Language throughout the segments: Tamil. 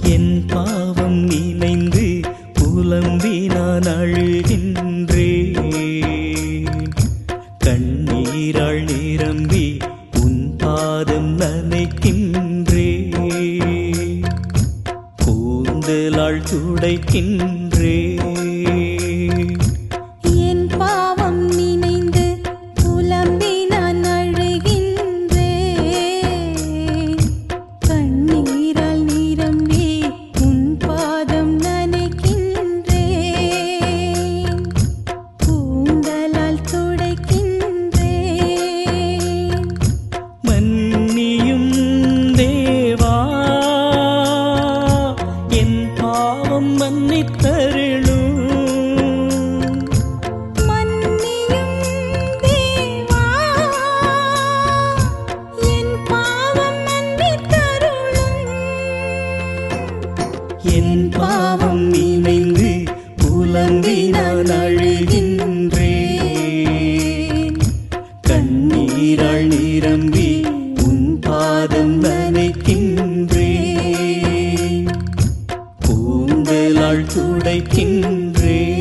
என் பாவம் நினைந்து புலம்பி நான் அழுகின்றேன் கண்ணீராள் நிரம்பி உன் பாதம் நனைக்கின்றேன் கூந்தலாள் துடைக்கின்றேன் என் பாவம் நினைந்து புலம்பி நான் அழுகின்றேன் கண்ணீரால் நிரம்பி உன் பாதம் நனைக்கின்றேன் கூந்தலால் துடைக்கின்றேன் மன்னியும் தேவா என் பாவம் மன்னித்தருளும் மன்னியும் தேவா என் பாவம் மன்னித்தருளும் என் பாவம் நினைந்து புலம்பி நான் அழுகின்றேன் கண்ணீராள் நிரம்பி உன் பாதம் நனைக்கின்றேன் கூந்தலாள் துடைக்கின்றேன்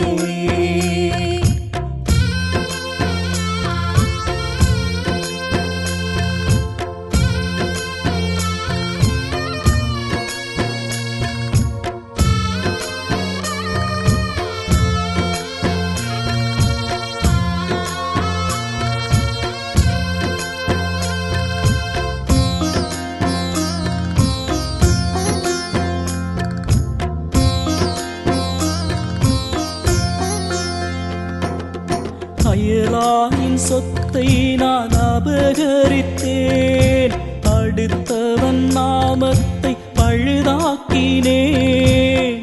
அயலாயின் சொத்தை நான் அபகரித்தேன் அடுத்தவன் நாமத்தை பழுதாக்கினேன்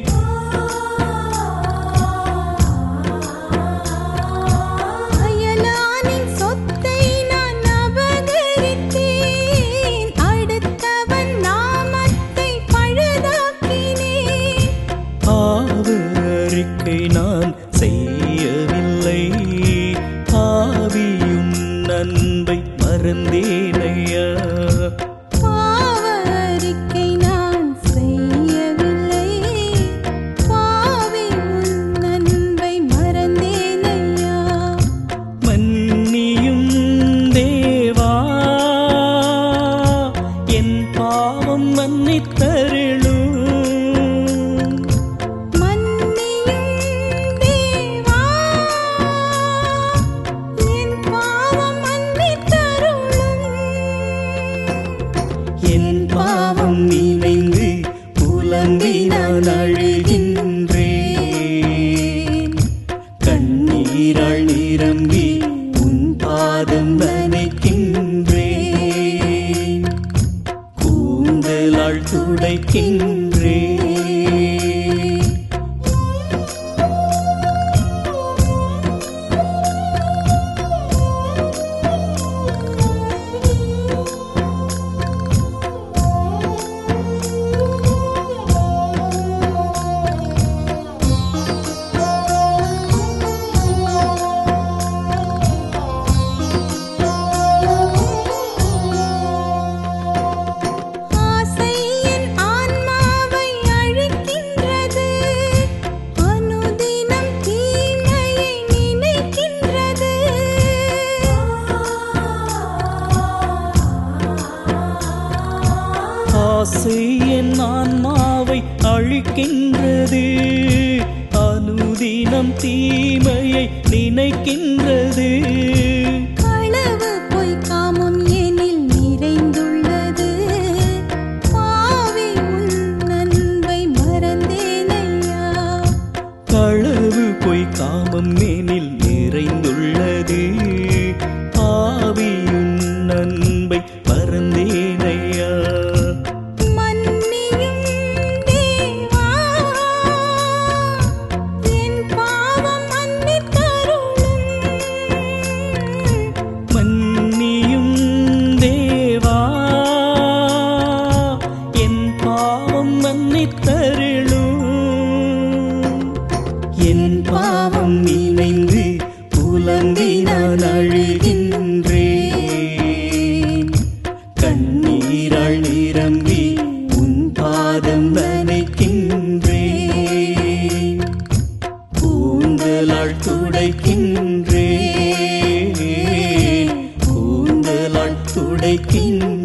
அயலானின் சொத்தை நான் அபகரித்தேன் அடுத்தவன் நாமத்தை பழுதாக்கினேன் ஆவரிக்கை நான் செய்யவில்லை ஆவியும் நன்பை மறந்தேனையா பாவரிக்கை நான் செய்யவில்லை பாவி உன் நன்பை மறந்தேனையா மன்னியும் தேவா என் பாவம் மன்னித்தருளும் மன்னியும் தேவா என் பாவம் மன்னித்தருளும் என் பாவம் நினைந்து புலம்பி நான் அழுகின்றேன் கண்ணீராள் நிரம்பி உன் பாதம் நனைக்கின்றேன் கூந்தலாள் துடைக்கின்றேன் ஆசை என் ஆன்மாவை அழிக்கின்றது அனுதினம் தீமையை நினைக்கின்றது ஆசை என் ஆன்மாவை அழிக்கின்றது அனுதினம் தீமையை நினைக்கின்றது களவு பொய் காமம் எனில் நிறைந்துள்ளது பாவி உன் நன்மை மறந்தேனையா களவு பொய் காமம் மேனில் நிறைந்துள்ளது ஆவியும் நன்பை மறந்தேனையா மன்னியும் தேவா என் பாவம் மன்னித்தருளும் மன்னியும் தேவா என் பாவம் மன்னித்தருளும் என் பாவம் நினைந்து புலம்பி நான் அழுகின்றேன் கண்ணீராள் நிரம்பி உன் பாதம் நனைக்க கூந்தலால் துடைக்கின்றேன் கூந்தலால் துடைக்கின்றேன்